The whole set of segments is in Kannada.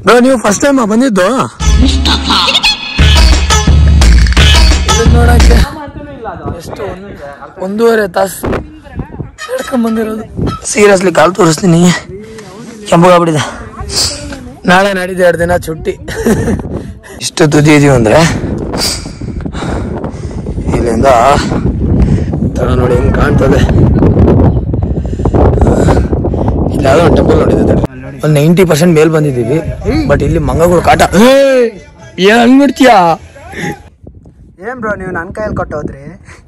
ಬ್ರೋ ನೀವು ಫಸ್ಟ್ ಟೈಮ್ ಬಂದಿದ್ದು ಇದನ್ನ ನೋಡಕ್ಕೆ ಎಷ್ಟು ಒಂದ್- ಒಂದೂವರೆ ತಾಸು ನಡ್ಕೊಂಡ್ ಬಂದಿರೋದು ಸೀರಿಯಸ್ಲಿ ಕಾಲು ತೋರಿಸ್ತೀನಿ ಕೆಂಪಗಾಗ್ಬಿಟ್ಟಿದೆ ನಾಳೆ ನಾಡಿದ್ದು ಎರಡು ದಿನ ಚುಟ್ಟಿ ಇಷ್ಟು ತುದಿ ಇದೀವಿ ಅಂದ್ರೆ ಇಲ್ಲಿಂದ ತಡ ನೋಡಿ ಹೆಂಗ್ ಕಾಣ್ತದೆ ಇಲ್ಲಿ ಯಾವ್ದೋ ಒಂದು ಟೆಂಪಲ್ ನೋಡಿದೆ ತಡಿ. ಒಂದು ನೈಂಟಿ ಪರ್ಸೆಂಟ್ ಮೇಲ್ ಬಂದಿದ್ದೀವಿ ಬಟ್ ಇಲ್ಲಿ ಮಂಗಗಳು ಕಾಟ ಏಯ್! ಏನ್ ಹಂಗ್ ಬಿಡ್ತೀಯಾ ಏನ್ ಬ್ರೋ ನೀವು ನನ್ನ ಕೈಯಲ್ಲಿ ಕೊಟ್ಟೋದ್ರಿ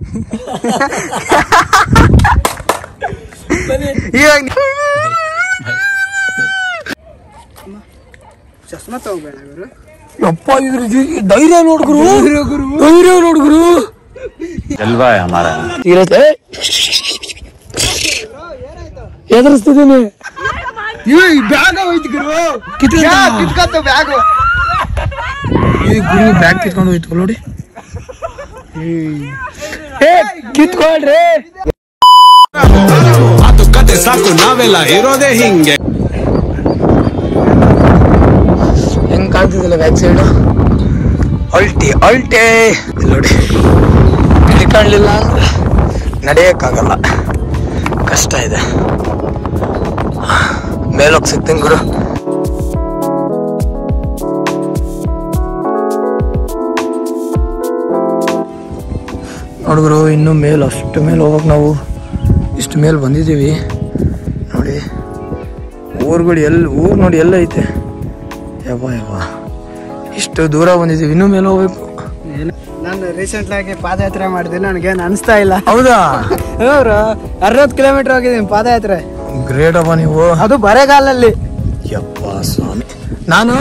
ಇವಾಗ ಚಸ್ಮಾ ತಗೋಬೇಡ ಗುರು ಯಪ್ಪ ಇದ್ರ ಜಿ- ಧೈರ್ಯ ನೋಡ್ಗುರು ಧೈರ್ಯ ನೋಡ್ಗುರು जलवा है हमारा ತೀರತ್ತೆ ಎದುರಿಸ್ತಿದ್ದೀನಿ ಬ್ಯಾಗ್ ಹೋಯ್ತು ಗುರು ಕಿತ್ಕೊಂಡ? ಕಿತ್ಕೊತ್ತು ಬ್ಯಾಗ್ ಈ ಗುರು ಬ್ಯಾಗ್ ಕಿತ್ಕೊಂಡು ಹೋಯ್ತು ನೋಡಿ ಏ ಕಿತ್ಕೊಳ್ರಿ ಅದು ಕತೆ ಸಾಕು ನಾವೆಲ್ಲ ಇರೋದೇ ಹಿಂಗೆ ಹೆಂಗ್ ಕಾಣ್ತಿದ್ದಿಲ್ಲ ಬ್ಯಾಕ್ ಸೈಡ್ ಅಲ್ಟಿ ಅಲ್ಟೆ ಇಲ್ಲಿ ನೋಡಿ ಹಿಡ್ಕೊಳ್ಳಿಲ್ಲ ಅಂದ್ರೆ ನಡೆಯಕ್ಕಾಗಲ್ಲ ಕಷ್ಟ ಇದೆ ಮೇಲೋಗಿ ಸಿಗ್ತೀನಿ ಗುರು ನೋಡಿದ್ರು ಇನ್ನು ಮೇಲ್ ಅಷ್ಟು ಮೇಲೆ ಹೋಗಕ್ ನಾವು ಇಷ್ಟು ಮೇಲೆ ಬಂದಿದ್ದೀವಿ ನೋಡಿ ಊರುಗಳು ಎಲ್ಲಿ ಊರು ನೋಡಿ ಎಲ್ಲ ಐತೆ ಯವ್ವ ಯವ್ವ ಇಷ್ಟು ದೂರ ಬಂದಿದ್ದೀವಿ ಇನ್ನೂ ಮೇಲೆ ಹೋಗ್ಬೇಕು ನಾನು ರೀಸೆಂಟ್ ಆಗಿ ಪಾದಯಾತ್ರೆ ಮಾಡಿದೆ ನನಗೇನು ಅನಿಸ್ತಾ ಇಲ್ಲ ಹೌದಾ ಅವರು ಅರವತ್ತು ಕಿಲೋಮೀಟರ್ ಹೋಗಿದ್ದೀನಿ ಪಾದಯಾತ್ರೆ ಗ್ರೇಟ್ ಅಪ್ಪ ನೀವು ಅದು ಬರೆಗಾಲಲ್ಲಿ ಯಪ್ಪ ಸ್ವಾಮಿ ನಾನು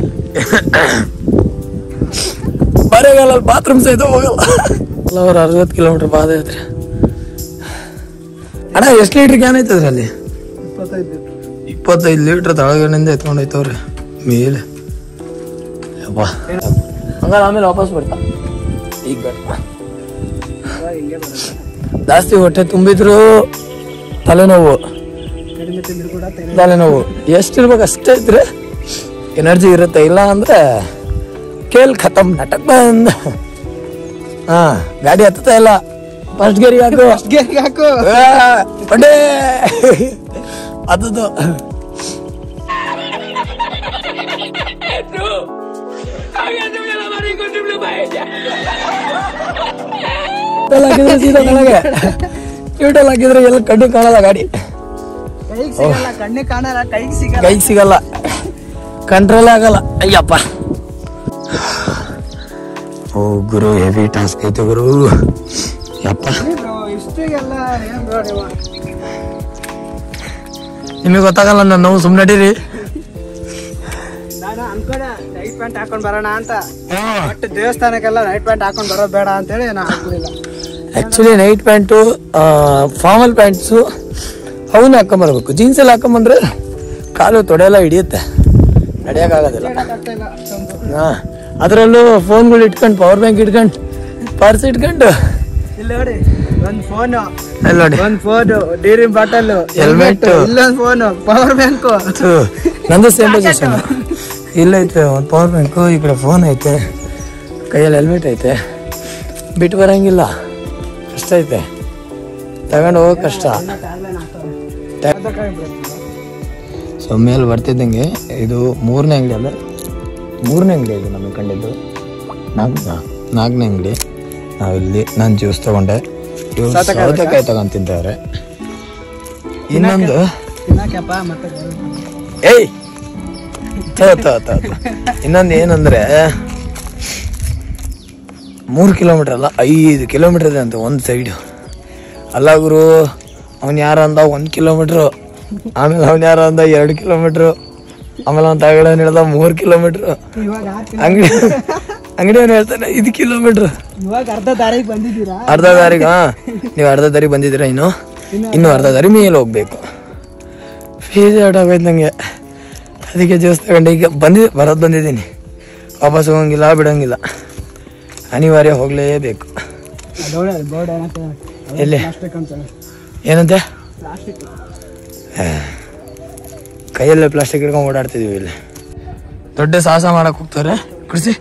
ಬರೆಗಾಲಲ್ಲಿ ಬಾತ್ರೂಮ್ ಸಹಿತ ಹೋಗಲ್ಲ ಅವ್ರು ಅರವತ್ತು ಕಿಲೋಮೀಟರ್ ಪಾದಯಾತ್ರೆ ಅಣ್ಣ ಎಷ್ಟು ಲೀಟ್ರ್ ಕ್ಯಾನ್ ಐತದ್ರಿ ಅಲ್ಲಿ ಇಪ್ಪತ್ತೈದು ಇಪ್ಪತ್ತೈದು ಲೀಟ್ರ್ ತಳಗಡೆಯಿಂದ ಎತ್ಕೊಂಡು ಹೋಯ್ತವ್ರಿ ಮೇಲೆ ಯಪ್ಪ ಹಂಗಾರೆ ಆಮೇಲೆ ವಾಪಸ್ ಬರ್ತಾ ಈಗ ಬೇಡ ಹಿಂಗೆ ಬರುತ್ತೆ ಜಾಸ್ತಿ ಹೊಟ್ಟೆ ತುಂಬಿದ್ರು ತಲೆನೋವು ಕಡಿಮೆ ತಿಂದ್ರು ಕೂಡ ತಲೆ ತಲೆನೋವು ಎಷ್ಟಿರ್ಬೇಕು ಅಷ್ಟೇ ಇದ್ರೆ ಎನರ್ಜಿ ಇರುತ್ತೆ ಇಲ್ಲ ಅಂದ್ರೆ ಕೇಲ್ ಖತಮ್ ನಾಟಕ ಬಂದ್ ಹಾ ಗಾಡಿ ಹತ್ತತಾ ಇಲ್ಲ ಫಸ್ಟ್ ಗೇರಿ ಹಾಕು ಗೇರ್ಗೆ ಹಾಕು ಆ, ಪಡೆ ಅದದು ನ್ಯೂಟ್ರಲ್ ಹಾಕಿದ್ರೆ ಸೀದಾ ಕೆಳಗೆ ನ್ಯೂಟ್ರಲ್ ಹಾಕಿದ್ರೆ ಎಲ್ಲ ಕಣ್ಣು ಕಾಣಲ್ಲ ಗಾಡಿ ಕೈಗೆ ಸಿಗಲ್ಲ ಕಣ್ಣಿಗೆ ಕಾಣಲ್ಲ ಕೈಗೆ ಸಿಗಲ್ಲ ಕೈ ಸಿಗಲ್ಲ ಕಂಟ್ರೋಲ್ ಆಗಲ್ಲ ಅಯ್ಯಪ್ಪ ಓ ಗುರು ಹೆವಿ ಟಾಸ್ಕ್ ಐತೆ ಗುರು ಯಪ್ಪ ಬ್ರೋ ಇಷ್ಟಿಗೆಲ್ಲ ಏನ್ ಬ್ರೋ ನೀವು ನಿಮಗೆ ಗೊತ್ತಾಗಲ್ಲ ನನ್ನ ನೋವು ಸುಮ್ಮನೆ ನಡೀರಿ ನಾನು ಅನ್ಕೊಂಡೆ ನೈಟ್ ಪ್ಯಾಂಟ್ ಹಾಕೊಂಡ್ ಬರೋಣ ಅಂತ ಬಟ್ ದೇವಸ್ಥಾನಕ್ಕೆಲ್ಲ ನೈಟ್ ಪ್ಯಾಂಟ್ ಹಾಕೊಂಡ್ ಬರೋದು ಬೇಡ ಅಂತೇಳಿ ನಾ ಹಾಕ್ಲಿಲ್ಲ actually night pant formal pants ಅವನ್ನ ಹಾಕೊಂಬರ್ಬೇಕು ಜೀನ್ಸ್ ಎಲ್ಲ ಹಾಕೊಂಬಂದ್ರೆ ಕಾಲು ತೊಡೆ ಎಲ್ಲ ಹಿಡಿಯುತ್ತೆ ನಡೆಯೋಕ್ಕಾಗೋದಿಲ್ಲ ಆಗ್ತಾ ಇಲ್ಲ ಅಷ್ಟೊಂದು ಹಾ ಅದರಲ್ಲೂ ಫೋನ್ಗಳು ಇಟ್ಕೊಂಡು ಪವರ್ ಬ್ಯಾಂಕ್ ಇಟ್ಕೊಂಡು ಪರ್ಸ್ ಇಟ್ಕೊಂಡು ಇಲ್ಲಿ ನೋಡಿ ಒಂದ್ ಫೋನ್ ಅಲ್ಲಿ ನೋಡಿ ಒಂದ್ ಫೋನ್ ನೀರಿನ ಬಾಟಲ್ Helmet. ಇಲ್ಲೊಂದ್ ಫೋನ್ ಪವರ್ ಬ್ಯಾಂಕ್ ಅದು ನಂದು ಸೇಮ್ ಪೊಸಿಷನ್ ಇಲ್ಲೈತೆ ಒಂದು ಪವರ್ ಬ್ಯಾಂಕು ಈ ಕಡೆ ಫೋನ್ ಐತೆ ಕೈಯಲ್ಲಿ ಹೆಲ್ಮೆಟ್ ಐತೆ ಬಿಟ್ಟು ಬರಂಗಿಲ್ಲ ಕಷ್ಟ ಐತೆ ತಗೊಂಡು ಹೋಗೋ ಕಷ್ಟ ಸೊ ಮೇಲೆ ಬರ್ತಿದ್ದಂಗೆ ಇದು ಮೂರನೇ ಅಂಗಡಿ ಅಲ್ಲ ಮೂರನೇ ಅಂಗಡಿ ಇದು ನಮಗೆ ಕಂಡಿದ್ದು ನಾಲ್ಕು ನಾಲ್ಕನೇ ಅಂಗಡಿ ನಾವಿಲ್ಲಿ ನಾನು ಜ್ಯೂಸ್ ತಗೊಂಡೆ ಇವ್ರು ಸೌತೆಕಾಯಿ ತಗೊಂಡ್ ತಿಂತವ್ರೆ ಇನ್ನೊಂದು ತಿನ್ನಕ್ಯಪ್ಪ ಮತ್ತೆ ಏಯ್ ತೋ, ತೋ, ತೋ, ತೋ. ಇನ್ನೊಂದು ಏನಂದ್ರೆ ಮೂರು ಕಿಲೋಮೀಟರ್ ಅಲ್ಲ ಐದು ಕಿಲೋಮೀಟರ್ ಇದೆ ಅಂತ ಒಂದು ಸೈಡ್ ಅಲ್ಲ ಗುರು ಅವನ್ ಯಾರ ಅಂದ ಒಂದು ಕಿಲೋಮೀಟ್ರು ಆಮೇಲೆ ಅವನ್ ಯಾರ ಅಂದ ಎರಡು ಕಿಲೋಮೀಟ್ರು ಆಮೇಲೆ ಅವ್ನ ತಗಡೆ ಹೇಳ್ದ ಮೂರು ಕಿಲೋಮೀಟ್ರು ಇವಾಗ ಆರ್ ಕಿಲೋ- ಅಂಗಡಿ ಅಂಗಡಿ ಅವ್ನು ಹೇಳ್ತಾನೆ ಐದು ಕಿಲೋಮೀಟ್ರ್ ಇವಾಗ ಅರ್ಧ ದಾರಿಗೆ ಬಂದಿದ್ದೀರಾ ಅರ್ಧ ದಾರಿಗೆ ಹಾ ನೀವು ಅರ್ಧ ದಾರಿ ಬಂದಿದ್ದೀರಾ ಇನ್ನು ಇನ್ನು ಅರ್ಧ ದಾರಿ ಮೇಲೆ ಹೋಗ್ಬೇಕು ಫೀಸ್ ಆಗೋಯ್ತು ನಂಗೆ ಅದಕ್ಕೆ ಜ್ಯೂಸ್ ತಗೊಂಡು ಈಗ ಬಂದಿ ಬರೋದು ಬಂದಿದ್ದೀನಿ ವಾಪಸ್ ಹೋಗಂಗಿಲ್ಲ ಬಿಡಂಗಿಲ್ಲ ಅನಿವಾರ್ಯ ಹೋಗಲೇಬೇಕು ಬೋರ್ಡ್ ಬೋರ್ಡ್ ಏನಂತ ಎಲ್ಲಿ ಪ್ಲಾಸ್ಟಿಕ್ ಅಂತ ಏನಂತೆ ಪ್ಲಾಸ್ಟಿಕ್ ಕೈಯಲ್ಲೇ ಪ್ಲಾಸ್ಟಿಕ್ ಹಿಡ್ಕೊಂಡು ಓಡಾಡ್ತಿದೀವಿ ಇಲ್ಲಿ ದೊಡ್ಡ ಸಾಹಸ ಮಾಡಕ್ ಹೋಗ್ತಾರೆ ಕುಡಿಸಿ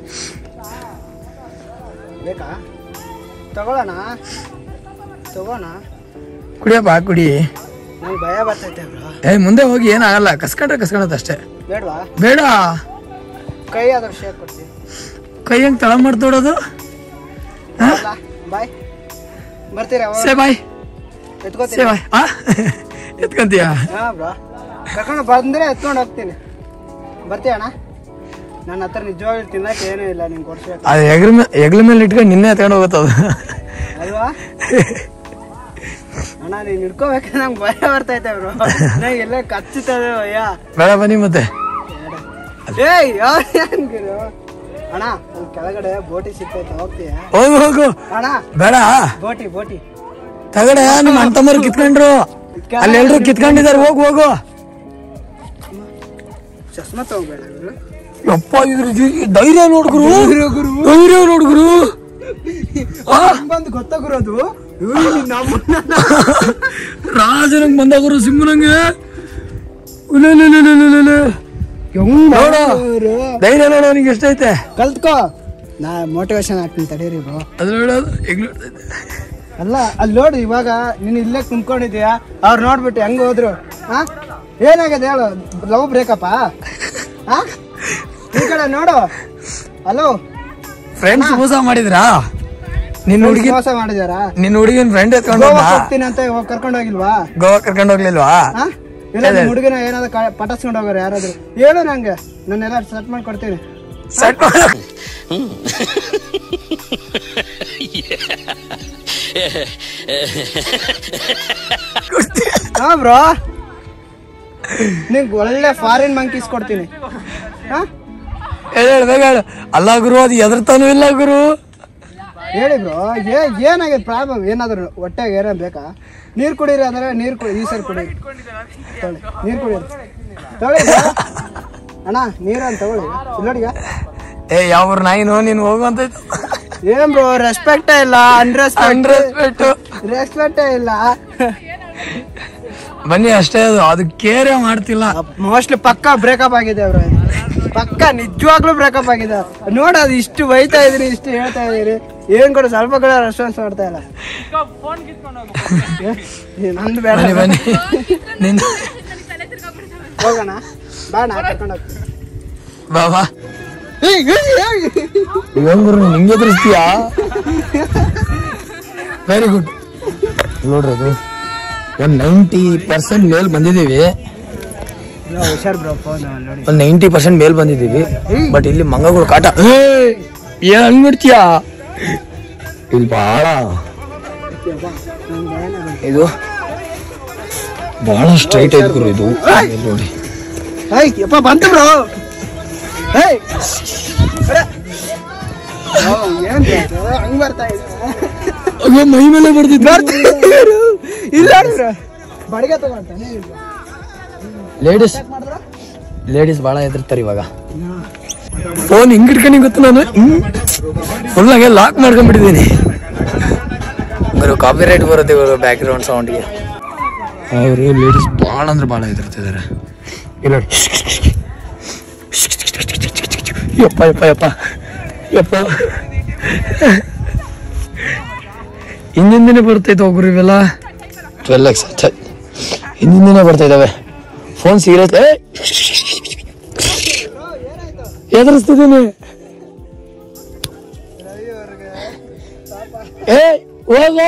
ಬೇಕಾ ತಗೊಳ್ಳೋಣ ತಗೋಣ ಕುಡಿಯಪ್ಪ ಕುಡಿ ನಂಗೆ ಭಯ ಬರ್ತೈತೆ ಬ್ರೋ ಏ ಮುಂದೆ ಹೋಗಿ ಏನಾಗಲ್ಲ ಕಸ್ಕೊಂಡ್ರೆ ಕಸ್ಕೊಳತ್ ಅಷ್ಟೇ ಬೇಡವಾ ಬೇಡ ಕೈ ಆದ್ರೂ ಶೇಕ್ ಕೊಡ್ತೀನಿ ಕೈ ಹೆಂಗ್ ತಳ ಮಾಡ್ತೋಡೋದು ಬಾಯ್ ಬರ್ತೀರಾ ಸೇ ಬಾಯ್ ಸೇ ಎತ್ಕೋತೀನಿ ಬಾಯ್ ಆ ಎತ್ಕೊಂತೀಯ ಹಾ ಬ್ರೋ ಕರ್ಕೊಂಡು ಬಂದ್ರೆ ಎತ್ಕೊಂಡು ಹೋಗ್ತೀನಿ ಬರ್ತೀಯ ಅಣ್ಣ ನನ್ನ ಹತ್ರ ನಿಜವಾಗ್ಲೂ ತಿನ್ನಕ್ಕೆ ಏನೂ ಇಲ್ಲ ನಿಂಗೆ ಕೊಡ್ಸ್ಬೇಕು ಅದು ಎಗ್ರ ಮೇಲೆ ಎಗ್ಲ ಮೇಲೆ ಇಟ್ಕೊಂಡು ನಿನ್ನೆ ಎತ್ಕೊಂಡು ಹೋಗುತ್ತದು ಅಲ್ವಾ ಅಣ್ಣ ನೀನ್ ಹಿಡ್ಕೋಬೇಕಂದ್ರೆ ನಂಗೆ ಭಯ ಬರ್ತೈತೆ ಬ್ರೋ ನಂಗೆ ಎಲ್ಲ ಕಚ್ಚುತ್ತದೆ ಭಯ ಬೇಡ ಬನ್ನಿ ಮತ್ತೆ ಏಯ್ ಯಾವ್ ಹೆಂಗಿರು ಅಣ್ಣ ಅಲ್ಲಿ ಕೆಳಗಡೆ ಬೋಟಿ ಸಿಗ್ತೈತೆ ಹೋಗ್ತೀಯ ಹೋಗು ಹೋಗು ಅಣ್ಣ ಬೇಡ ಬೋಟಿ ಬೋಟಿ ತಗಡೆ ನಿಮ್ಮ ಅಣ್ಣ ತಮ್ಮರು ಕಿತ್ಕೊಂಡ್ರು ಅಲ್ಲಿ ಎಲ್ರು ಕಿತ್ಕೊಂಡಿದ್ದಾರೆ ಹೋಗು ಹೋಗು ಚಸ್ಮಾ ತಗೋಬೇಡ ಇವ್ರು ಯಪ್ಪ ಇದ್ರ ಜಿ- ಧೈರ್ಯ ನೋಡ್ಗುರು ಧೈರ್ಯ ನೋಡ್ಗುರು ಆ, ಬಂದು ಗೊತ್ತಾಗಿರೋದು ರಾಜನಂಗ್ ಬಂದಾಗರು ಸಿಂಹನಂಗೆ ಉಲೆ, ಉಲೆ, ಉಲೆ, ಉಲೆ, ಉಲೆ, ಉಲೆ. ನೋಡು ಧೈರ್ಯ ನೋಡು ಅವನಿಗೆ ಎಷ್ಟೈತೆ ಕಲ್ತ್ಕೋ ನಾ ಮೋಟಿವೇಶನ್ ಹಾಕ್ತೀನಿ ತಡೀರಿ ಬ್ರೋ ಅದು ನೋಡೋದು ಹೆಂಗ್ ನೋಡ್ತೈತೆ ಅಲ್ಲ ಅಲ್ಲಿ ನೋಡು ಇವಾಗ ನೀನು ಇಲ್ಲೇ ಕುಂತ್ಕೊಂಡಿದ್ಯಾ ಅವ್ರು ನೋಡ್ಬಿಟ್ಟು ಹೆಂಗ್ ಹೋದ್ರು ಹಾ ಏನಾಗಿದೆ ಹೇಳು ಲವ್ ಬ್ರೇಕಪ್ಪ ಹಾ ಈ ಕಡೆ ನೋಡು ಹಲೋ ಫ್ರೆಂಡ್ಸ್ ಮೋಸ ಮಾಡಿದ್ರಾ ನಿನ್ನ ಹುಡುಗಿ ಮೋಸ ಮಾಡಿದಾರಾ ನಿನ್ನ ಹುಡುಗಿನ ಫ್ರೆಂಡ್ ಎತ್ಕೊಂಡು ಗೋವಾ ಹೋಗ್ತೀನಿ ಅಂತ ಇವಾಗ ಕರ್ಕೊಂಡು ಹೋಗಿಲ್ವಾ ಗೋವಾ ಕರ್ಕೊಂಡು ಹೋಗ್ಲಿಲ್ವಾ ಹಾ ಇಲ್ಲ ನಿಮ್ ಹುಡುಗಿನ ಏನಾದ್ರು ಕ- ಪಟಾಸ್ಕೊಂಡು ಹೋಗೋರು ಯಾರಾದ್ರು ಹೇಳು ನಂಗೆ ನಾನೆಲ್ಲ ಸೆಟ್ ಮಾಡಿ ಕೊಡ್ತೀನಿ ಸೆಟ್ ಹಾ ಬ್ರೋ ನಿಂಗೆ ಒಳ್ಳೆ ಫಾರಿನ್ ಮಂಕೀಸ್ ಕೊಡ್ತೀನಿ ಹಾ ಹೇಳು ಬೇಗ ಹೇಳು ಅಲ್ಲ ಗುರು ಅದು ಎದರ್ತಾನು ಇಲ್ಲ ಗುರು ಹೇಳಿ ಬ್ರೋ ಏ ಏನಾಗಿದೆ ಪ್ರಾಬ್ಲಮ್ ಏನಾದ್ರು ಹೊಟ್ಟೆಗೆ ಏನಾದ್ರು ಬೇಕಾ ನೀರು ಕುಡೀರಿ ಅಂದ್ರೆ ನೀರು ಕುಡಿ ಈ ಸರಿ ಕುಡಿ ತೊಗೊಳ್ಳಿ ನೀರು ಕುಡೀರಿ ತೊಗೊಳ್ಳಿ bro. ಅಣ್ಣ ನೀರನ್ನು ತಗೊಳ್ಳಿ ಇಲ್ಲೋಡಿಗ ಏ ಯಾವ ನಾಯಿನೋ ನೀನು ಹೋಗುವಂತ ಏನ್ ಬ್ರೋ ರೆಸ್ಪೆಕ್ಟೇ ಇಲ್ಲ ಅನ್ರೆಸ್ಪೆಕ್ಟ್ ಅಂಡ್ರೆಸ್ಪೆಕ್ಟ್ ರೆಸ್ಪೆಕ್ಟೇ ಇಲ್ಲ ಬನ್ನಿ ಅಷ್ಟೇ ಅದು ಅದು ಕೇರೇ ಮಾಡ್ತಿಲ್ಲ ಮೋಸ್ಟ್ಲಿ ಪಕ್ಕ ಬ್ರೇಕಪ್ ಆಗಿದೆ ಬ್ರೋ ಪಕ್ಕ ನಿಜವಾಗ್ಲೂ ಬ್ರೇಕಪ್ ಆಗಿದೆ ನೋಡ ಅದು ಇಷ್ಟು ಬೈತಾ ಇದೀರಿ ಇಷ್ಟು ಹೇಳ್ತಾ ಇದೀರಿ ಏನ್ ಕೂಡ ಸ್ವಲ್ಪ ಕೂಡ ರೆಸ್ಪಾನ್ಸ್ ಮಾಡ್ತಾ ಇಲ್ಲ ಏ, ನಂದು ಬೇಡ ಬನ್ನಿ ಬನ್ನಿ ನಿನ್ನ ಹೋಗೋಣ ಬಾಣ ಕರ್ಕೊಂಡು ಹೋಗ್ತೀನಿ ಬಾ ಬಾ ಏನ್ ಗುರು ನೀನ್ ಹಿಂಗೆ ಎದುರಿಸ್ತೀಯಾ ವೆರಿ ಗುಡ್ ನೋಡ್ರಿ ಅದು ಒಂದ್ ನೈಂಟಿ ಪರ್ಸೆಂಟ್ ಮೇಲ್ ಬಂದಿದೀವಿ ಹುಷಾರ್ ಬ್ರೋ ಫೋನ್ ನೋಡಿ ಒಂದ್ ನೈಂಟಿ ಪರ್ಸೆಂಟ್ ಮೇಲ್ ಬಂದಿದೀವಿ ಬಟ್ ಇಲ್ಲಿ ಮಂಗಗಳು ಕಾಟ ಏಯ್! ಏನ್ ಹಂಗ್ ನೋಡ್ತೀಯಾ ಇಲ್ಲಿ ಬಹಳ ಇದು ಬಹಳ ಸ್ಟ್ರೈಟ್ ಐತ್ ಗುರು ಇದು ಇಲ್ಲಿ ನೋಡಿ ಏಯ್ ಯಪ್ಪ ಬಂತು ಬ್ರೋ ಏಯ್ ಅರೆ. ಓ, ಏನ್ ಇದು? ಹಂಗ್ ಬರ್ತಾ ಇದೆ ಅಯ್ಯೋ ಮೈ ಮೇಲೆ ಬರ್ತಿದ್ದು ಇಲ್ಲ ಬ್ರೋ ಬಡಿಗೆ ತಗೊಂತಾನೆ ಲೇಡೀಸ್ ಲೇಡೀಸ್ ಬಹಳ ಹೆದರ್ತಾರೆ ಇವಾಗ ಫೋನ್ ಹಿಂಗ್ ಇಟ್ಕೊಂಡು ಗೊತ್ತು ನಾನು ಫುಲ್ ಹಾಗೆ ಲಾಕ್ ಮಾಡ್ಕೊಂಡ್ಬಿಟ್ಟಿದ್ದೀನಿ ಬರೋ ಕಾಪಿ ರೈಟ್ ಬರುತ್ತೆ ಇವಾಗ ಬ್ಯಾಕ್ ಗ್ರೌಂಡ್ ಸೌಂಡ್ಗೆ ಅವರು ಲೇಡೀಸ್ ಭಾಳ ಅಂದ್ರೆ ಭಾಳ ಹೆದರ್ತಿದ್ದಾರೆ ಇಲ್ಲ ನೋಡಿ. ಯಪ್ಪ ಯಪ್ಪ ಯಪ್ಪ ಯಪ್ಪ ಹಿಂದಿಂದನೇ ಬರ್ತೈತೆ ಒಬ್ರು ಇವೆಲ್ಲ ಟ್ವೆಲ್ ಎಕ್ಸ್ ಹಿಂದಿಂದನೇ ಬರ್ತಾ ಇದಾವೆ ಫೋನ್ ಸೀರಿಯಸ್ ಏ ಎದುರಿಸ್ತಿದ್ದೀನಿ ಏ ಹೋಗೋ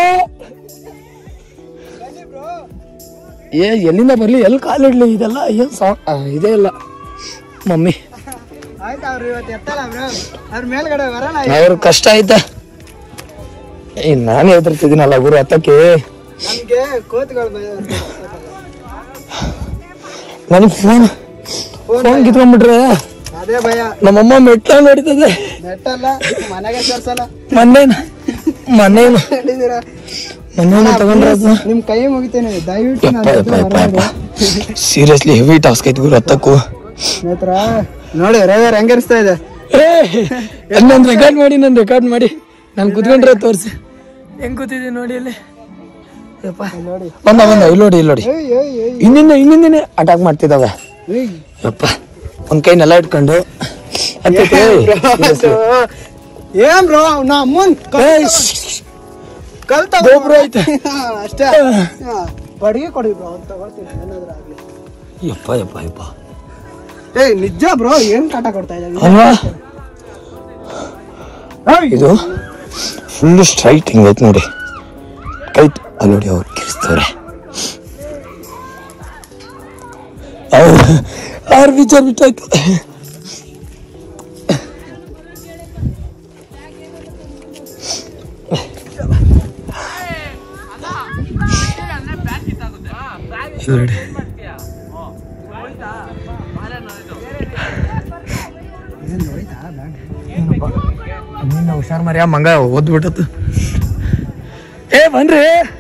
ಏ ಎಲ್ಲಿಂದ ಬರ್ಲಿ ಎಲ್ಲಿ ಕಾಲಿಡ್ಲಿ ಇದೆಲ್ಲ ಏನ್ ಸಾ ಆ, ಇದೇ ಇಲ್ಲ ಮಮ್ಮಿ ಆಯ್ತು ಅವ್ರು ಇವತ್ತು ಎತ್ತಲ್ಲ ಬ್ರೋ ಅವ್ರ ಮೇಲ್ಗಡೆ ಬರಲ್ಲ ಅವ್ರ ಕಷ್ಟ ಆಯ್ತಾ ಏ ನಾನೇ ಹೆದರ್ತಿದ್ದೀನಲ್ಲ ಗುರು ಹತ್ತಕ್ಕೆ ನಮ್ಗೆ ಕೋತ್ಗಳು ಭಯ ನನಗೆ ಫೋನ್ ಫೋನ್ ಕಿತ್ಕೊಂಡ್ಬಿಟ್ರೆ ಅದೇ ಭಯ ನಮ್ಮಮ್ಮ ಮೆಟ್ಲ ನೋಡಿತದೆ ನೆಟ್ಟಲ್ಲ ಮನೆಗೆ ಸೇರ್ಸಲ್ಲ ಮೊನ್ನೆ ಮೊನ್ನೇನು ಹೇಳಿದೀರ ಮೊನ್ನೇನು ತಗೊಂಡ್ರೆ ಅದ್ನ? ನಿಮ್ ಕೈ ಮುಗಿತೇನೆ ದಯವಿಟ್ಟು ಯಪ್ಪ ಯಪ್ಪ ಯಪ್ಪ ಯಪ್ಪ ಸೀರಿಯಸ್ಲಿ ಹೆವಿ ಟಾಸ್ಕ್ ಐತಿ ಗುರು ಹತ್ತಕ್ಕೂ ನೇತ್ರ ನೋಡಿ ರವಿವಾರ ಹೆಂಗ ಅನಿಸ್ತಾ ಇದೆ ನಾನು ರೆಕಾರ್ಡ್ ಮಾಡಿ ನಾನು ರೆಕಾರ್ಡ್ ಮಾಡಿ ನಾನು ಕುತ್ಕೊಂಡ್ರೆ ತೋರಿಸಿ ಹೆಂಗ್ ಕೂತಿದ್ದೀನಿ ನೋಡಿ ಅಲ್ಲಿ ಯಪ್ಪ ನೋಡಿ ಬಂದ ಬಂದ ಇಲ್ಲಿ ನೋಡಿ ಇಲ್ಲಿ ನೋಡಿ ಏಯ್ ಏಯ್ ಏಯ್ ಇನ್ನಿಂದ ಇನ್ನಿಂದನೇ ಅಟ್ಯಾಕ್ ಮಾಡ್ತಿದ್ದಾವೆ ಏಯ್ ಯಪ್ಪ ಒಂದ್ ಕೈ ನೆಲ ಇಟ್ಕೊಂಡು ಹತ್ತೈತೆ. ಅದು ಏನ್ ಬ್ರೋ ನಾ ಅಮ್ಮನ್ ಏಯ್, ಕಲ್ತ ಗೊಬ್ರ ಐತೆ. ಅಷ್ಟೇ ಹಾ, ಬಡ್ಗೆ ಕೊಡಿ ಬ್ರೋ ಅಂತ ತಗೊಳ್ತೀನಿ ಏನಾದ್ರೂ ಆಗ್ಲಿ ಯಪ್ಪ ಯಪ್ಪ ಯಪ್ಪ ಏಯ್ ನಿಜ ಬ್ರೋ ಏನ್ ಕಾಟ ಕೊಡ್ತಾ ಇದ್ದಾರೆ ಅಲ್ವಾ ಇದು ಫುಲ್ ಸ್ಟ್ರೈಟ್ ಹಿಂಗೈತೆ ನೋಡಿ ಕೈ ಅಲ್ಲಿ ನೋಡಿ ಅವ್ರು ಕಿರಿಸ್ತವ್ರೆ ಅವ್ರು ಅವ್ರ ವಿಚಾರ ಬಿಟ್ಟಾಯ್ತು ನೋಡಿ ನೀನು ಹುಷಾರ್ ಮರ್ಯ ಮಂಗ ಓದ್ ಬಿಟ್ಟತ್ತು ಏ ಬನ್ರಿ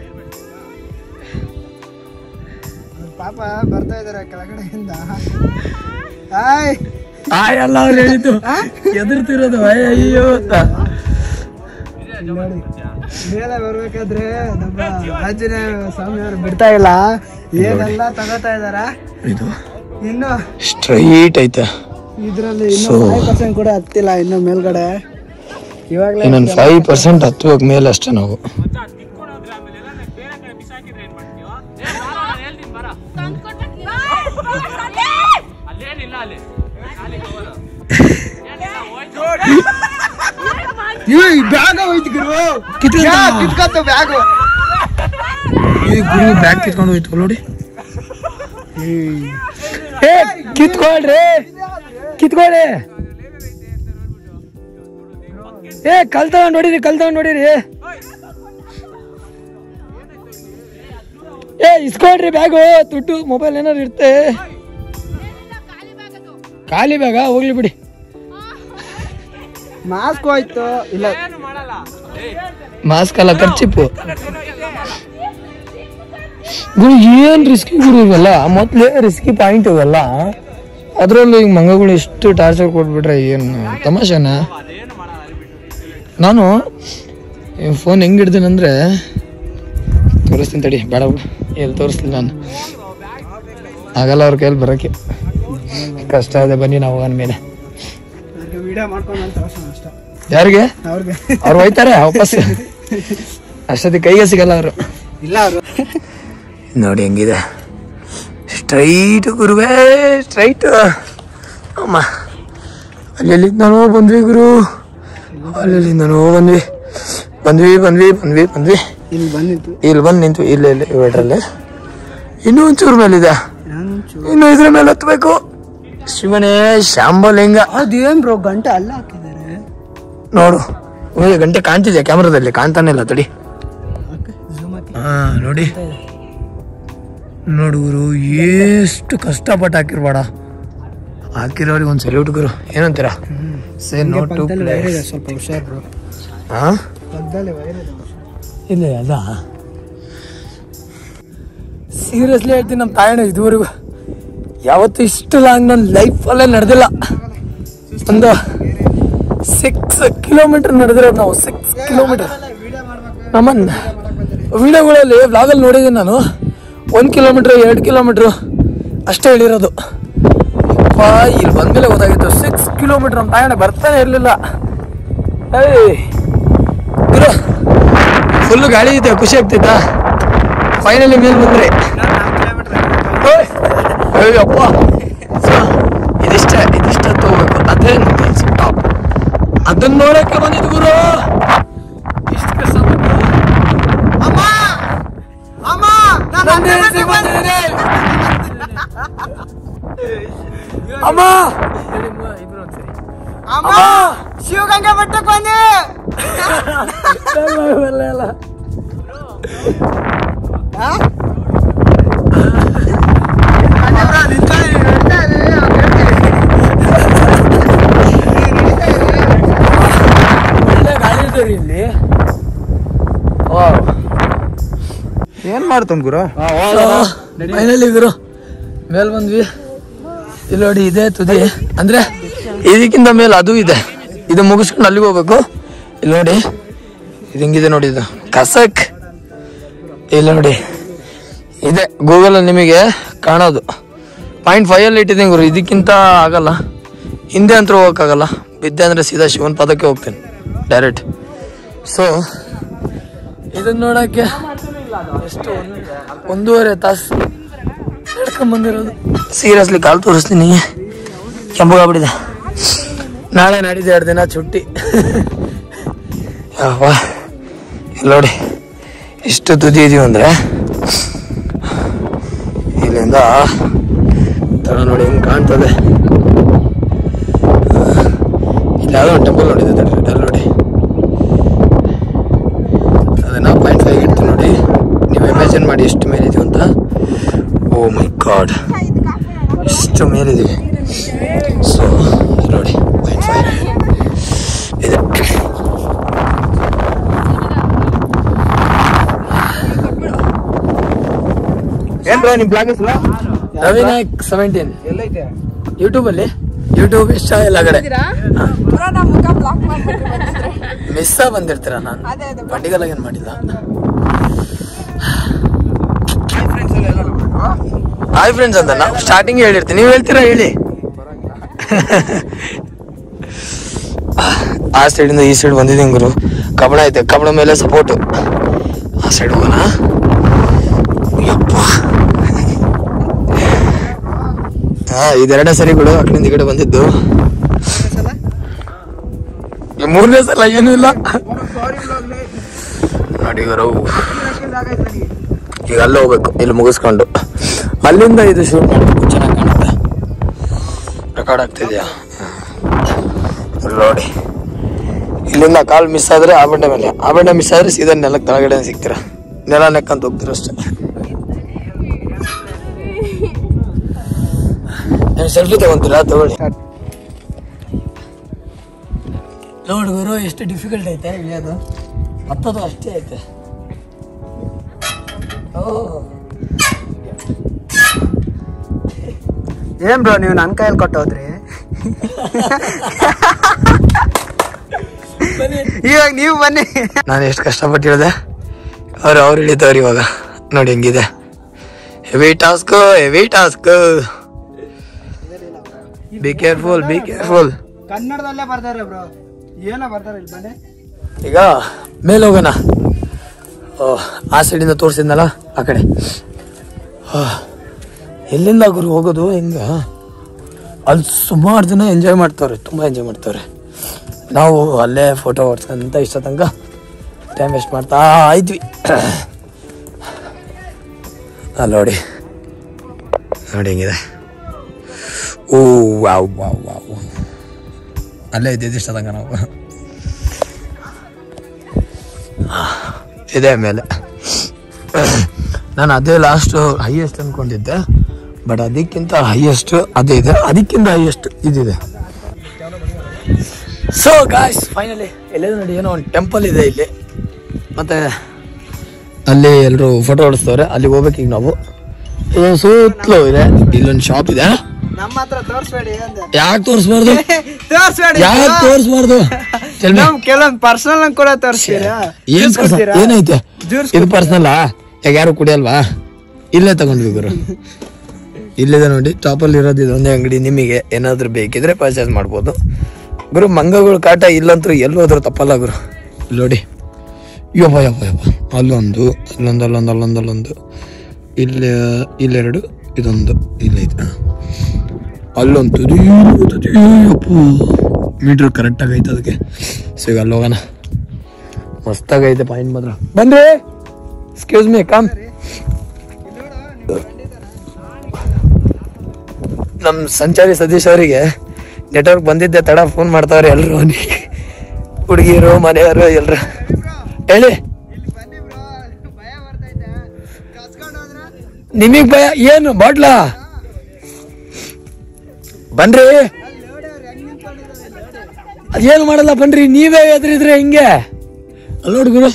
ಪಾಪ ಬರ್ತಾ ಇದಾರೆ ಕೆಳಗಡೆಯಿಂದ ಹಾಯ್ ಆ ಎಲ್ಲ ಅವ್ರು ಹೇಳಿದ್ದು ಎದುರ್ತಿರೋದು ಅಯ್ಯ ಅಯ್ಯೋ ಅಂತ ನೋಡಿ ಮೇಲೆ ಬರ್ಬೇಕಾದ್ರೆ ನಮ್ಮ ಆಂಜನೇಯ ಸ್ವಾಮಿ ಅವರು ಬಿಡ್ತಾ ಇಲ್ಲ ಏನೆಲ್ಲ ತಗೋತಾ ಇದಾರ ಇದು ಇನ್ನು ಸ್ಟ್ರೈಟ್ ಐತೆ ಇದ್ರಲ್ಲಿ ಇನ್ನು So- ಫೈವ್ ಪರ್ಸೆಂಟ್ ಕೂಡ ಹತ್ತಿಲ್ಲ ಇನ್ನು ಮೇಲ್ಗಡೆ ಇವಾಗಲೇ ಇನ್ನೊಂದು ಫೈವ್ ಪರ್ಸೆಂಟ್ ಹತ್ತುವಾಗ ಮೇಲೆ ಅಷ್ಟೇ ನಾವು ಬ್ಯಾಗ್ ಹೋಯ್ತು ಗುರು ಕಿತ್ಕೊಂತ? ಕಿತ್ಕೊತ್ತು ಬ್ಯಾಗ್ ಈ ಗುರು ಬ್ಯಾಗ್ ಕಿತ್ಕೊಂಡು ಹೋಯ್ತು ನೋಡಿ ಏ ಕಿತ್ಕೊಳ್ರಿ ಕಿತ್ಕೊಳ್ಳಿ ಏ ಕಲ್ ತಗೊಂಡ್ ನೋಡಿರಿ ಕಲ್ ತಗೊಂಡ್ ನೋಡಿರಿ ಏ ಇಸ್ಕೊಳ್ರಿ ಬ್ಯಾಗು ದುಡ್ಡು ಮೊಬೈಲ್ ಏನಾದ್ರು ಇರುತ್ತೆ ಖಾಲಿ ಬ್ಯಾಗ ಹೋಗ್ಲಿ ಬಿಡಿ ಮಾಸ್ಕ್ ಹೋಯ್ತು ಇಲ್ಲ ಮಾಸ್ಕ್ ಅಲ್ಲ ಖರ್ಚಿಪ್ಪು ಗುರು ಏನ್ ರಿಸ್ಕಿ ಗುರು ಇವೆಲ್ಲ ಮೊದ್ಲೇ ರಿಸ್ಕಿ ಪಾಯಿಂಟ್ ಇವೆಲ್ಲ ಅದ್ರಲ್ಲೂ ಈಗ ಮಂಗಗಳು ಎಷ್ಟು ಟಾರ್ಚರ್ ಕೊಟ್ಬಿಟ್ರೆ ಏನು ತಮಾಷೆನ ನಾನು ಫೋನ್ ಹೆಂಗ್ ಹಿಡ್ದೇನಂದ್ರೆ ತೋರಿಸ್ತೀನಿ ತಡಿ ಬೇಡ ಬಿಡು ಎಲ್ಲಿ ತೋರಿಸ್ತೀನಿ ನಾನು ಆಗಲ್ಲ ಅವ್ರ ಕೈಯಲ್ಲಿ ಬರೋಕ್ಕೆ ಕಷ್ಟ ಇದೆ ಬನ್ನಿ ನಾವು ಹೋಗೋಣ ಮೇಲೆ ವಿಡಿಯೋ ಮಾಡ್ಕೊಂಡು ಅಂತ ತೋರ್ಸೋಣ ಅಷ್ಟೇ ಯಾರಿಗೆ ಅವ್ರಿಗೆ ಅವ್ರು ಹೋಯ್ತಾರೆ ವಾಪಸ್ ಅಷ್ಟೊತ್ತಿಗೆ ಕೈಗೆ ಸಿಗಲ್ಲ ಅವರು ಇಲ್ಲ ಅವರು ನೋಡಿ ಹೆಂಗಿದೆ ಸ್ಟ್ರೈಟ್ ಗುರುವೇ ಸ್ಟ್ರೈಟ್ ಅಮ್ಮ ಅಲ್ಲೆಲ್ಲಿಂದನೋ ಬಂದ್ವಿ ಗುರು ಅಲ್ಲೆಲ್ಲಿಂದನೋ ಬಂದ್ವಿ ಬಂದ್ವಿ ಬಂದ್ವಿ ಬಂದ್ವಿ ಬಂದ್ವಿ ಇಲ್ಲಿ ಬಂದಿತ್ತು ಇಲ್ಲಿ ಬಂದು ನಿಂತು ಇಲ್ಲ ಇಲ್ಲ ಇವೆಡ್ರಲ್ಲಿ ಇನ್ನೂ ಒಂಚೂರು ಮೇಲಿದೆ ಇನ್ನು ಇದ್ರ ಮೇಲೆ ಹತ್ಬೇಕು ಶಿವನೇ ಶಾಂಬಲಿಂಗ ಅದೇನ್ ಬ್ರೋ ಗಂಟೆ ಅಲ್ಲ ಹಾಕಿದ್ದಾರೆ ನೋಡು ಓ, ಗಂಟೆ ಕಾಣ್ತಿದ್ಯಾ ಕ್ಯಾಮ್ರಾದಲ್ಲಿ ಕಾಣ್ತಾನೆ ಇಲ್ಲ ತಡಿ ಹಾ ನೋಡಿ ನೋಡು ಗುರು ಎಷ್ಟು ಕಷ್ಟಪಟ್ಟು ಹಾಕಿರ್ಬೇಡ ಹಾಕಿರೋರಿಗೆ ಒಂದು ಸಲ್ಯೂಟ್ ಗುರು ಏನಂತೀರಾ ಸೇ ನೋ ಟು ಪಕ್ಕದಲ್ಲಿ ವೈರ್ ಇದೆ ಸ್ವಲ್ಪ ಹುಷಾರ್ ಬ್ರೋ ಹಾ ಪಕ್ಕದಲ್ಲಿ ವೈರ್ ಇದೆ ಇಲ್ಲ ಅದ ಸೀರಿಯಸ್ಲಿ ಹೇಳ್ತೀನಿ ನಮ್ಮ ತಾಯಣ್ಣ ಇದುವರೆಗೂ ಯಾವತ್ತು ಇಷ್ಟು ಲಾಂಗ್ ನನ್ನ ಲೈಫಲ್ಲೇ ನಡೆದಿಲ್ಲ ಒಂದು ಸಿಕ್ಸ್ ಕಿಲೋಮೀಟರ್ ನಡೆದಿರೋದು ನಾವು ಸಿಕ್ಸ್ ಕಿಲೋಮೀಟರ್ ನಮ್ಮ ವಿಡಿಯೋಗಳಲ್ಲಿ ವ್ಲಾಗಲ್ಲಿ ನೋಡಿದ್ದೀನಿ ನಾನು ಒಂದು ಕಿಲೋಮೀಟ್ರ್ ಎರಡು ಕಿಲೋಮೀಟ್ರು ಅಷ್ಟೇ ಹೇಳಿರೋದು ಅಪ್ಪ ಇಲ್ಲಿ ಬಂದ್ಮೇಲೆ ಗೊತ್ತಾಗಿತ್ತು ಸಿಕ್ಸ್ ಕಿಲೋಮೀಟರ್ ನಮ್ಮ ತಾಯಣ್ಣ ಬರ್ತಾನೆ ಇರಲಿಲ್ಲ ಏಯ್ ಗುರು ಫುಲ್ ಗಾಳಿ ಇದೆ ಖುಷಿ ಆಗ್ತೈತಾ ಫೈನಲಿ ಮೇಲೆ ಬಂದ್ರೆ ಓಯ್! ಅಯ್ಯಪ್ಪ ಸೊ, ಇದಿಷ್ಟ ಇದಿಷ್ಟ ತಗೋಬೇಕು ಅದೇ ಟಾಪ್ ಅದನ್ನ ನೋಡಕ್ಕೆ ಬಂದಿದ್ದು ಗುರು ಇಷ್ಟು ಕಷ್ಟ ಪಟ್ಟು. ನನ್ನ ಹೆಂಡ್ತಿ ಬಂದಿದೆ. ಅಮ್ಮ ಅಮ್ಮ ಶಿವಗಂಗೆ ಬೆಟ್ಟಕ್ಕೆ ಬಂದಿ ಇಲ್ಲ, ಇಲ್ಲ, ಇಲ್ಲ. ಒಳ್ಳೆ ಗಾಳಿ ಇದೆ ರೀ ಇಲ್ಲಿ ವಾವ್ ಏನ್ ಮಾಡ್ತಾನ ಗುರು ಫೈನಲಿ ಗುರು ಮೇಲ್ ಬಂದ್ವಿ ಇಲ್ಲಿ ನೋಡಿ ಇದೆ ತುದಿ ಅಂದ್ರೆ ಇದಕ್ಕಿಂತ ಮೇಲೆ ಅದು ಇದೆ ಇದು ಮುಗಿಸ್ಕೊಂಡು ಅಲ್ಲಿಗೆ ಹೋಗ್ಬೇಕು ಇಲ್ಲಿ ನೋಡಿ ಇದು ಹಿಂಗಿದೆ ನೋಡಿ ಇದು ಕಸಕ್ ಇಲ್ಲಿ ನೋಡಿ ಇದೆ ಗೂಗಲ್ ನಿಮಗೆ ಕಾಣೋದು ಪಾಯಿಂಟ್ ಫೈವ್ ಅಲ್ಲಿ ಇಟ್ಟಿದ್ದೀನಿ ಗುರು ಇದಕ್ಕಿಂತ ಆಗಲ್ಲ ಹಿಂದೆ ಅಂತೂ ಹೋಗೋಕ್ಕಾಗಲ್ಲ ಬಿದ್ದೆ ಅಂದರೆ ಸೀದಾ ಶಿವನ್ ಪದಕ್ಕೆ ಹೋಗ್ತೇನೆ ಡೈರೆಕ್ಟ್ ಸೊ ಇದನ್ನ ನೋಡಕ್ಕೆ ಎಷ್ಟು ಒಂದ್- ಒಂದೂವರೆ ತಾಸು ನಡ್ಕೊಂಬಂದಿರೋದು ಸೀರಿಯಸ್ಲಿ ಕಾಲು ತೋರಿಸ್ತೀನಿ ಕೆಂಪಗಾಗ್ಬಿಟ್ಟಿದೆ ನಾಳೆ ನಾಡಿದ್ದು ಎರಡು ದಿನ ಚುಟ್ಟಿ ಯಾವ ಇಲ್ಲಿ ನೋಡಿ ಎಷ್ಟು ತುದಿ ಇದೀವಿ ಅಂದರೆ ಇಲ್ಲಿಂದ ತಡ ನೋಡಿ ಹಿಂಗೆ ಕಾಣ್ತದೆ ಇಲ್ಲಿ ಯಾವುದೋ ಒಂದು ಟೆಂಪಲ್ ನೋಡಿದೆ ತಡ್ರಿ ಅಲ್ಲಿ ನೋಡಿ ಅದನ್ನ ಪಾಯಿಂಟ್ ಫೈವ್ ಇಡ್ತೀನಿ ನೋಡಿ ನೀವು ಇಮ್ಯಾಜಿನ್ ಮಾಡಿ ಎಷ್ಟು ಮೇಲಿದೀವಿ ಅಂತ ಓ ಮೈ ಗಾಡ್ ಎಷ್ಟು ಮೇಲಿದೀವಿ ಸೊ ನೋಡಿ ಪಾಯಿಂಟ್ ಫೈವ್ ಇದೆ ಏನ್ ಬ್ರೋ ನಿಮ್ ಬ್ಲಾಗ್ ಹೆಸರು ರವಿನಾಯಕ್ ಸೆವೆಂಟೀನ್ ಎಲ್ಲೈತೆ ಯೂಟ್ಯೂಬ್ ಅಲ್ಲಿ ಯೂಟ್ಯೂಬ್ ಇಷ್ಟ ಎಲ್ಲ ಕಡೆ ಪುರಾ ನಮ್ಮ ಮುಖ ಬ್ಲಾಕ್ ಮಾಡ್ಬಿಟ್ಟು ಬಂದಿದ್ರೆ ಮಿಸ್ ಬಂದಿರ್ತೀರ ನಾನು ಅದೇ ಅದೇ ಪರ್ಟಿಕಲ್ ಏನು ಮಾಡಿಲ್ಲ ಹಾಯ್ ಫ್ರೆಂಡ್ಸ್ ಅಂತ ನಾವು ಸ್ಟಾರ್ಟಿಂಗ್ ಹೇಳಿರ್ತೀನಿ ನೀವು ಹೇಳ್ತೀರಾ ಹೇಳಿ ಆ ಸೈಡಿಂದ ಈ ಸೈಡ್ ಬಂದಿದ್ದೀನಿ ಗುರು ಕಬ್ಬಣ ಐತೆ ಕಬ್ಬಣ ಮೇಲೆ ಸಪೋರ್ಟು ಆ ಸೈಡ್ ಹೋಗೋಣ ಯಪ್ಪ ಹಾ ಇದೆರಡನೇ ಸರಿ ಬಿಡು ಆ ಕಡೆಯಿಂದ ಈ ಕಡೆ ಬಂದಿದ್ದು ಈ ಮೂರನೇ ಸಲ ಏನೂ ಇಲ್ಲ ನೋಡಿ ಗುರು ಈಗ ಅಲ್ಲಿ ಹೋಗ್ಬೇಕು ಇಲ್ಲಿ ಮುಗಿಸ್ಕೊಂಡು ಅಲ್ಲಿಂದ ಇದು ಶೂಟ್ ಮಾಡಬೇಕು ಚೆನ್ನಾಗಿ ಕಾಣುತ್ತೆ ರೆಕಾರ್ಡ್ ಆಗ್ತಿದ್ಯಾ ಇಲ್ಲಿ ನೋಡಿ ಇಲ್ಲಿಂದ ಕಾಲ್ ಮಿಸ್ ಆದ್ರೆ ಆ ಬಂಡೆ ಮೇಲೆ ಆ ಬಂಡೆ ಮಿಸ್ ಆದ್ರೆ ಸೀದಾ ನೆಲಕ್ಕೆ ಕೆಳಗಡೆ ಸಿಗ್ತೀರಾ ನೆಲ ನೆಕ್ಕಂತ ಹೋಗ್ತೀರ ಅಷ್ಟೇ ನೀವು ಸೆಲ್ಫಿ ತಗೊಂತೀರಾ ತಗೊಳ್ಳಿ ನೋಡಿ ಗುರು ಎಷ್ಟು ಡಿಫಿಕಲ್ಟ್ ಐತೆ ಇಳಿಯೋದು ಹತ್ತದು ಅಷ್ಟೇ ಐತೆ ಓ ಏನ್ ಬ್ರೋ ನೀವು ನನ್ನ ಕೈಯಲ್ಲಿ ಕೊಟ್ಟೋದ್ರಿ ಇವಾಗ ನೀವು ಬನ್ನಿ ನಾನು ಎಷ್ಟು ಕಷ್ಟಪಟ್ಟು ಹೇಳಿದೆ ಅವ್ರು ಅವ್ರು ಇಳಿತವ್ರು ಇವಾಗ ನೋಡಿ ಹೆಂಗಿದೆ heavy task heavy task be careful be careful ಕನ್ನಡದಲ್ಲೇ ಬರ್ತಾರೆ ಬ್ರೋ ಏನೋ ಬರ್ತಾರೆ ಇಲ್ಲಿ ಬನ್ನಿ ಈಗ ಮೇಲೆ ಹೋಗೋಣ ಓ ಆ ಸೈಡಿಂದ ತೋರಿಸಿದ್ನಲ್ಲ ಆ ಕಡೆ ಆ, ಎಲ್ಲಿಂದ ಗುರು ಹೋಗೋದು ಹೆಂಗ ಅಲ್ಲಿ ಸುಮಾರು ಜನ ಎಂಜಾಯ್ ಮಾಡ್ತವ್ರೆ ತುಂಬ ಎಂಜಾಯ್ ಮಾಡ್ತವ್ರೆ ನಾವು ಅಲ್ಲೇ ಫೋಟೋ ಹೊಡ್ಸ್ಕೊಂತ ಇಷ್ಟ ತನಕ ಟೈಮ್ ವೇಸ್ಟ್ ಮಾಡ್ತಾ ಇದ್ವಿ ಅಲ್ಲಿ ನೋಡಿ ನೋಡಿ ಹೆಂಗಿದೆ ಓ ವಾವ್ ವಾವ್ ವಾವ್ ಅಲ್ಲೇ ಇದ್ದಿದ್ದು ಇಷ್ಟ ತನಕ ನಾವು ಇದೆ ಮೇಲೆ ನಾನು ಅದೇ ಲಾಸ್ಟ್ ಹೈಯೆಸ್ಟ್ ಅನ್ಕೊಂಡಿದ್ದೆ ಬಟ್ ಅದಕ್ಕಿಂತ ಹೈಯೆಸ್ಟ್ ಅದೇ ಇದೆ ಅದಕ್ಕಿಂತ ಹೈಯೆಸ್ಟ್ ಇದಿದೆ ಸೊ ಗಾಯ್ಸ್ ಫೈನಲಿ ಎಲ್ಲೇದು ನೋಡಿ ಏನೋ ಒಂದು ಟೆಂಪಲ್ ಇದೆ ಇಲ್ಲಿ ಮತ್ತೆ ಅಲ್ಲಿ ಎಲ್ಲರೂ ಫೋಟೋ ಹೊಡಿಸ್ತವ್ರೆ ಅಲ್ಲಿ ಹೋಗ್ಬೇಕು ಈಗ ನಾವು ಇದೊಂದು ಸುತ್ತಲೂ ಇದೆ ಇಲ್ಲೊಂದು ಶಾಪ್ ಇದೆ ನಮ್ಮ ಹತ್ರ ತೋರಿಸ್ಬೇಡಿ ಅಂದೆ ಯಾಕೆ ತೋರಿಸ್ಬಾರ್ದು ತೋರಿಸ್ಬೇಡಿ ಯಾಕೆ ತೋರಿಸ್ಬಾರ್ದು ನಮ್ ಕೆಲವೊಂದು ಪರ್ಸನಲ್ ಕೂಡ ತೋರಿಸ್ತೀರಾ ಏನ್ ಜ್ಯೂಸ್ ಪರ್ಸ- ಕೊಡ್ತೀರಾ? ಏನೈತೆ ಜ್ಯೂಸ್ ಇದು ಪರ್ಸನಲ್ಲಾ ಈಗ ಯಾರು ಕುಡಿಯಲ್ವಾ ಇಲ್ಲೇ ತಗೊಂಡ್ವಿ ಗುರು ಇಲ್ಲಿದೆ ನೋಡಿ ಟಾಪಲ್ಲಿ ಇರೋದು ಇದೊಂದೇ ಅಂಗಡಿ ನಿಮಗೆ ಏನಾದ್ರೂ ಬೇಕಿದ್ರೆ ಪರ್ಚೇಸ್ ಮಾಡ್ಬೋದು ಗುರು ಮಂಗಗಳ ಕಾಟ ಇಲ್ಲಂತೂ ಎಲ್ಲಿ ಹೋದ್ರು ತಪ್ಪಲ್ಲ ಗುರು ಇಲ್ಲಿ ನೋಡಿ ಯಪ್ಪ ಯಪ್ಪ ಯಪ್ಪ ಅಲ್ಲೊಂದು ಅಲ್ಲೊಂದು ಅಲ್ಲೊಂದು ಅಲ್ಲೊಂದು ಅಲ್ಲೊಂದು ಇಲ್ಲಿ ಇಲ್ಲೆರಡು ಇದೊಂದು ಇಲ್ಲೈತೆ ಹ. ಅಲ್ಲೊಂದು ಯಪ್ಪ ಮೀಟ್ರ್ ಕರೆಕ್ಟಾಗಿ ಐತೆ ಅದಕ್ಕೆ ಸೊ ಈಗ ಅಲ್ಲಿ ಹೋಗೋಣ ಮಸ್ತಾಗೈತೆ ಪಾಯಿಂಟ್ ಮಾತ್ರ ಬಂದ್ರಿ ಎಕ್ಸ್ಕ್ಯೂಸ್ ಮೀ ಕಮ್ ನಮ್ಮ ಸಂಚಾರಿ ಸತೀಶ್ ಅವರಿಗೆ ನೆಟ್ವರ್ಕ್ ಬಂದಿದ್ದೆ ತಡ ಫೋನ್ ಮಾಡ್ತಾವ್ರೆ ಎಲ್ರು ಹುಡುಗಿರು ಮನೆಯವರು ಎಲ್ರು ಹೇಳಿ ಬನ್ನಿ ಬ್ರೋ ಭಯ ಬರ್ತೈತೆ ಕಸ್ಕೊಂಡು ಹೋದ್ರ ನಿಮಗ್ ಭಯ ಏನು ಬಾಟ್ಲಾ ಬನ್ರಿ ಅಲ್ಲಿ ನೋಡಿ ಅವ್ರು ಹೆಂಗ್ ನಿಂತ್ಕೊಂಡಿದ್ದಾರೆ ನೋಡಿ ಅದೇನು ಮಾಡಲ್ಲ ಬನ್ರಿ ನೀವೇ ಎದುರಿದ್ರೆ ಹಿಂಗೆ ಅಲ್ಲ ಹುಡುಗರು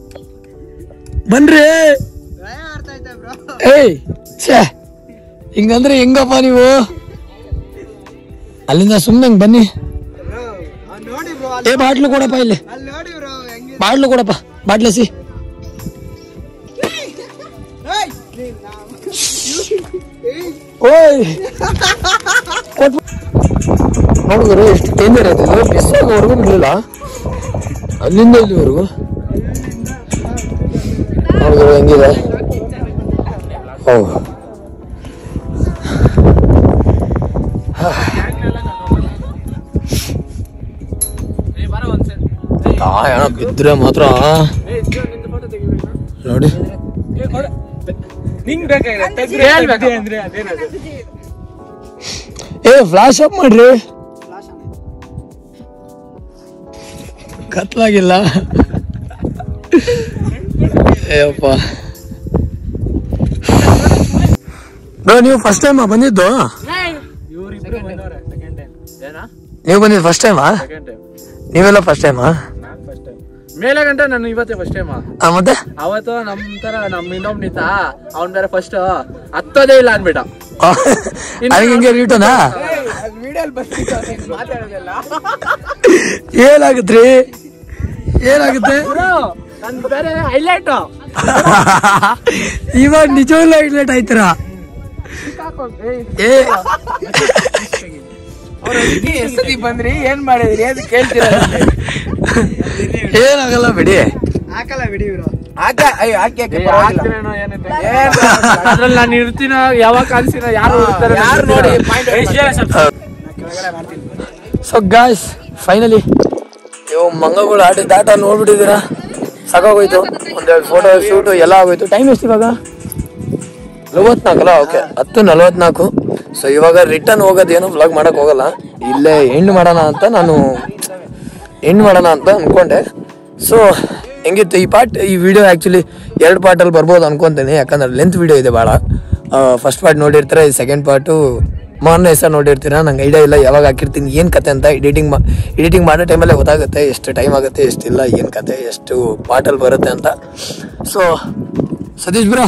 ಬನ್ರಿ ಭಯ ಬರ್ತೈತೆ ಬ್ರೋ ಏಯ್ ಛೇ ಹಿಂಗಂದ್ರೆ ಹೆಂಗಪ್ಪ ನೀವು ಅಲ್ಲಿಂದ ಸುಮ್ಮನೆ ಹಿಂಗ್ ಬನ್ನಿ ಬ್ರೋ ಅವ್ನು ನೋಡಿ ಬ್ರೋ ಏ ಬಾಟ್ಲು ಕೊಡಪ್ಪ ಇಲ್ಲಿ ಅಲ್ಲಿ ನೋಡಿ ಬ್ರೋ ಹೆಂಗಿದೆ ಬಾಟ್ಲು ಕೊಡಪ್ಪ ಬಾಟ್ಲಸಿ ಏಯ್! ನೀನ್ ನಾವು- ಏಯ್! ಓಯ್ ನೋಡಿದ್ರೆ ಎಷ್ಟು ಡೇಂಜರ್ ಆಯ್ತು ಇದು ಬಿಸಾಗೋವರೆಗೂ ಬಿಡಲಿಲ್ಲ ಅಲ್ಲಿಂದ ಇಲ್ಲಿವರೆಗೂ ನೋಡಿದ್ರೆ ಹೆಂಗಿದೆ ಹೌದು ತಾಯಣ ಬಿದ್ರೆ ಮಾತ್ರ ನೋಡಿ ಏ ಫ್ಲಾಶ್ ಆಫ್ ಮಾಡ್ರಿ ಕತ್ಲಾಗಿಲ್ಲ ಏಯಪ್ಪ ಬ್ರೋ ನೀವು ಫಸ್ಟ್ ಟೈಮಾ ಬಂದಿದ್ದು ನೀವು ಬಂದಿದ್ದು ಫಸ್ಟ್ ಟೈಮಾ ನೀವೆಲ್ಲ ಫಸ್ಟ್ ಟೈಮಾ ಮೇಲೆ ಗಂಟೆ ನಾನು ಇವತ್ತೇ ಫಸ್ಟ್ ಟೈಮ್ ಮತ್ತೆ ಅವತ್ತು ನಮ್ ತರ ನಮ್ ಇನ್ನೊಬ್ ನಿಂತ ಅವ್ನ್ ಬೇರೆ ಫಸ್ಟ್ ಹತ್ತೋದೇ ಇಲ್ಲ ಅನ್ಬಿಟ್ಟ ಅದಕ್ಕೆ ಹಿಂಗೆ ರಿಟರ್ನಾ ಏನಾಗತ್ರಿ ಏನಾಗುತ್ತೆ ನನ್ ಬೇರೆ ಹೈಲೈಟ್ ಇವಾಗ ನಿಜವಾಗ್ಲೂ ಹೈಲೈಟ್ ಆಯ್ತೀರಾ ಏ ಎಷ್ಟೊತ್ತಿಗೆ ಬಂದ್ರಿ ಏನ್ ಮಾಡಿದ್ರಿ ಅಂತ ಕೇಳ್ತೀರ ಏನಾಗಲ್ಲ ಬಿಡಿ ಹಾಕಲ್ಲ ಬಿಡಿ ಇವ್ರು ಅದ್ರಲ್ಲಿ ನಾನು ಇರ್ತೀನ ಯಾವಾಗ ಕಾಣಿಸ್ತೀನ ಯಾರು ಯಾರು ನೋಡಿ ಸೊ ಗಾಯ್ಸ್ ಫೈನಲಿ ನೀವು ಮಂಗಗಳು ಆಡಿದ ಆಟ ನೋಡ್ಬಿಟ್ಟಿದ್ದೀರಾ ಸಾಕಾಗೋಯ್ತು ಒಂದೆರಡು ಫೋಟೋ ಶೂಟು ಎಲ್ಲ ಆಗೋಯ್ತು ಟೈಮ್ ಎಷ್ಟು ಇವಾಗ ನಲವತ್ನಾಲ್ಕಲ್ಲ ಓಕೆ ಹತ್ತು ನಲವತ್ನಾಲ್ಕು ಸೊ ಇವಾಗ ರಿಟರ್ನ್ ಹೋಗೋದೇನು ವ್ಲಾಗ್ ಮಾಡಕ್ ಹೋಗಲ್ಲ ಇಲ್ಲೇ ಎಂಡ್ ಮಾಡೋಣ ಅಂತ ನಾನು ಎಂಡ್ ಮಾಡೋಣ ಅಂತ ಅನ್ಕೊಂಡೆ ಸೊ ಹೆಂಗಿತ್ತು ಈ ಪಾರ್ಟ್ ಈ ವಿಡಿಯೋ ಆ್ಯಕ್ಚುಲಿ ಎರಡು ಪಾರ್ಟಲ್ಲಿ ಬರ್ಬೋದು ಅನ್ಕೊಂತೀನಿ ಯಾಕಂದ್ರೆ ಲೆಂತ್ ವಿಡಿಯೋ ಇದೆ ಭಾಳ ಫಸ್ಟ್ ಪಾರ್ಟ್ ನೋಡಿರ್ತಾರೆ ಸೆಕೆಂಡ್ ಪಾರ್ಟು ಮಾರನೇ ಹೆಸರು ನೋಡಿರ್ತೀರ ನಂಗೆ ಐಡಿಯಾ ಇಲ್ಲ ಯಾವಾಗ ಹಾಕಿರ್ತೀನಿ ಏನು ಕತೆ ಅಂತ ಎಡಿಟಿಂಗ್ ಮಾ ಎಡಿಟಿಂಗ್ ಮಾಡೋ ಟೈಮಲ್ಲೇ ಗೊತ್ತಾಗುತ್ತೆ ಎಷ್ಟು ಟೈಮ್ ಆಗುತ್ತೆ ಎಷ್ಟಿಲ್ಲ ಏನು ಕತೆ ಎಷ್ಟು ಪಾರ್ಟಲ್ಲಿ ಬರುತ್ತೆ ಅಂತ ಸೊ ಸತೀಶ್ ಬ್ರೋ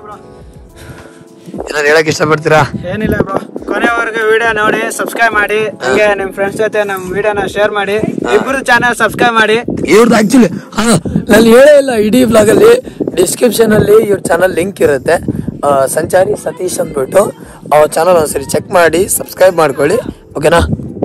ಏನಾರು ಹೇಳಕ್ ಇಷ್ಟಪಡ್ತೀರಾ ಏನಿಲ್ಲ ಬ್ರೋ ಕೊನೆವರೆಗೂ ವಿಡಿಯೋ ನೋಡಿ ಸಬ್ಸ್ಕ್ರೈಬ್ ಮಾಡಿ ಹಂಗೆ ನಿಮ್ ಫ್ರೆಂಡ್ಸ್ ಜೊತೆ ನಮ್ ವಿಡಿಯೋನ ಶೇರ್ ಮಾಡಿ ಇಬ್ಬರು ಚಾನಲ್ ಸಬ್ಸ್ಕ್ರೈಬ್ ಮಾಡಿ ಇವ್ರದ್ದು ಆಕ್ಚುಲಿ ಹಾ ನಾನು ಹೇಳೇ ಇಲ್ಲ ಇಡೀ ಬ್ಲಾಗ್ ಅಲ್ಲಿ ಡಿಸ್ಕ್ರಿಪ್ಷನ್ ಅಲ್ಲಿ ಇವ್ರ ಚಾನಲ್ ಲಿಂಕ್ ಇರುತ್ತೆ ಆ, ಸಂಚಾರಿ ಸತೀಶ್ ಅಂದ್ಬಿಟ್ಟು ಅವ್ರ ಚಾನಲ್ ಒಂದ್ಸರಿ ಚೆಕ್ ಮಾಡಿ ಸಬ್ಸ್ಕ್ರೈಬ್ ಮಾಡ್ಕೊಳ್ಳಿ ಓಕೆನಾ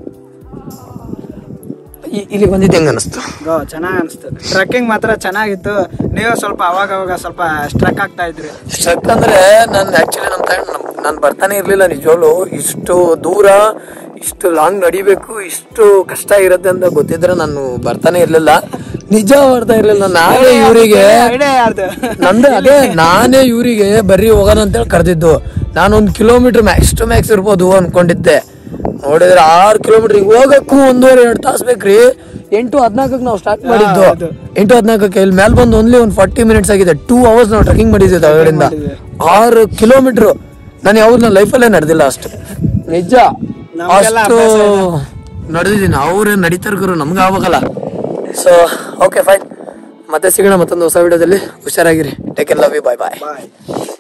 ಇ- ಇಲ್ಲಿಗೆ ಬಂದಿದ್ದು ಹೆಂಗ ಅನಿಸ್ತು ಗೋ ಚೆನ್ನಾಗಿ ಅನಿಸ್ತು ಟ್ರೆಕ್ಕಿಂಗ್ ಮಾತ್ರ ಚೆನ್ನಾಗಿತ್ತು ನೀವು ಸ್ವಲ್ಪ ಅವಾಗ ಅವಾಗ ಸ್ವಲ್ಪ ಸ್ಟ್ರಕ್ ಆಗ್ತಾ ಇದ್ರಿ ಸ್ಟ್ರಕ್ ಅಂದ್ರೆ ನಾನು ಆಕ್ಚುಲಿ ನಮ್ಮ ತಾಯಿ ನಾನು ಬರ್ತಾನೆ ಇರ್ಲಿಲ್ಲ ನಿಜವಾಗ್ಲು ಇಷ್ಟು ದೂರ ಇಷ್ಟು ಲಾಂಗ್ ನಡಿಬೇಕು ಇಷ್ಟು ಕಷ್ಟ ಇರುತ್ತೆ ಅಂತ ಗೊತ್ತಿದ್ರೆ ನಾನು ಬರ್ತಾನೆ ಇರ್ಲಿಲ್ಲ ನಿಜ ಬರ್ತಾ ಇರ್ಲಿಲ್ಲ ನಾನೇ ಇವರಿಗೆ ಐಡಿಯಾ ಯಾರ್ದು ನಂದು ಅದೇ ನಾನೇ ಇವರಿಗೆ ಬರ್ರಿ ಹೋಗೋಣ ಅಂತೇಳಿ ಕರೆದಿದ್ದು ನಾನೊಂದು ಕಿಲೋಮೀಟರ್ ಮ್ಯಾಕ್ಸ್ ಟು ಮ್ಯಾಕ್ಸ್ ಇರ್ಬೋದು ಅನ್ಕೊಂಡಿದ್ದೆ ನೋಡಿದ್ರೆ ಆರು ಕಿಲೋಮೀಟರ್ ಹೋಗಕ್ಕೂ ಒಂದೂವರೆ ಎರಡು ತಾಸು ಬೇಕ್ರಿ ಎಂಟು ಹದಿನಾಲ್ಕಕ್ಕೆ ನಾವು ಸ್ಟಾರ್ಟ್ ಮಾಡಿದ್ದು ಎಂಟು ಹದಿನಾಲ್ಕಕ್ಕೆ ಇಲ್ಲಿ ಮೇಲೆ ಬಂದು ಓನ್ಲಿ ಒಂದು ಫಾರ್ಟಿ ಮಿನಿಟ್ಸ್ ಆಗಿದೆ ಟೂ ಅವರ್ಸ್ ನಾವು ಟ್ರೆಕಿಂಗ್ ಮಾಡಿದ್ವಿ ತಗಡಿಂದ ಆರು ಕಿಲೋಮೀಟರ್ ನಾನು ಯಾವ್ದು ನನ್ನ ಲೈಫಲ್ಲೇ ನಡೆದಿಲ್ಲ ಅಷ್ಟು ನಿಜ ನಮ್ಗೆಲ್ಲ ಅಷ್ಟು ಅಭ್ಯಾಸ ನಡೆದಿದ್ದೀನಿ ಅವ್ರೇ ನಡೀತಾರ ನಮ್ಗೆ ಆಗ್ಬೇಕಲ್ಲ ಸೊ ಓಕೆ ಫೈನ್ ಮತ್ತೆ ಸಿಗೋಣ ಮತ್ತೊಂದು ಹೊಸ ವಿಡಿಯೋದಲ್ಲಿ ಹುಷಾರಾಗಿರಿ take love you bye bye bye